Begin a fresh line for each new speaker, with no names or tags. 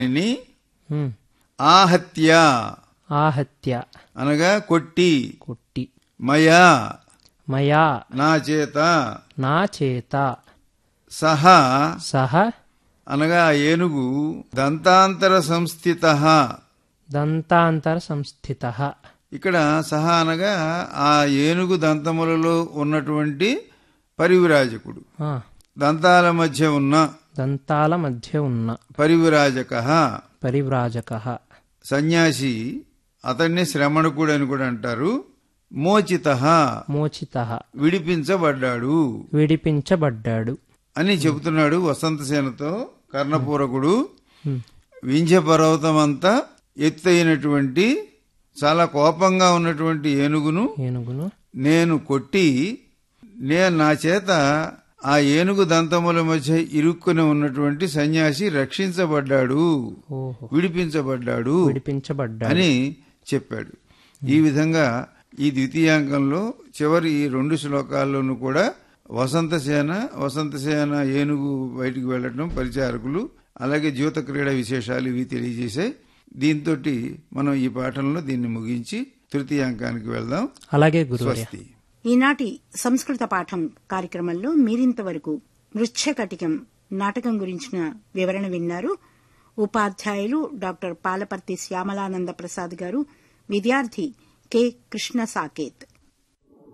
ని
ఉమ్.
ఆహత్య
ఆహత్య
అనగా కొట్టి
కొట్టి
మయా
మయా
నా చేత
నా చేత
సహ
సహ
అనగా ఆ ఏనుగు దంతాంతర సంస్థిత
దంతాంతర సంస్థిత
ఇక్కడ సహ అనగా ఆ ఏనుగు దంతములలో ఉన్నటువంటి పరివిరాజకుడు దంతాల మధ్య ఉన్న
దంతాల మధ్య ఉన్న
పరివిరాజక
పరివ్రాజక
సన్యాసి అతన్ని శ్రమణకుడు అని కూడా అంటారు మోచిత
మోచిత
విడిపించబడ్డాడు
విడిపించబడ్డాడు
అని చెబుతున్నాడు వసంతసేనతో కర్ణపూరకుడు
ఉమ్.
వింధ్య పర్వతమంతా ఎత్తైనటువంటి చాలా కోపంగా ఉన్నటువంటి ఏనుగును
ఏనుగును
నేను కొట్టి నేను నా చేత ఆ ఏనుగు దంతముల మధ్య ఇరుక్కుని ఉన్నటువంటి సన్యాసి రక్షించబడ్డాడు
ఓహో
విడిపించబడ్డాడు
విడిపించబడ్డాడు
అని చెప్పాడు ఈ విధంగా ఈ ద్వితీయాంకంలో చివరి ఈ రెండు శ్లోకాల్లోనూ కూడా వసంతసేన వసంతసేన ఏనుగు బయటికి వెళ్లడం పరిచారకులు అలాగే జీవిత క్రీడ విశేషాలు ఇవి తెలియజేశాయి దీంతో మనం ఈ పాఠంలో దీన్ని ముగించి తృతీయాంకానికి వెళ్దాం
అలాగే గురువర్య
స్వస్తి
ఈనాటి సంస్కృత పాఠం కార్యక్రమంలో మీరింతవరకు మృచ్ఛకటికం నాటకం గురించిన వివరణ విన్నారు ఉపాధ్యాయులు డాక్టర్ పాలపర్తి శ్యామలానంద ప్రసాద్ గారు విద్యార్థి కె కృష్ణ సాకేత్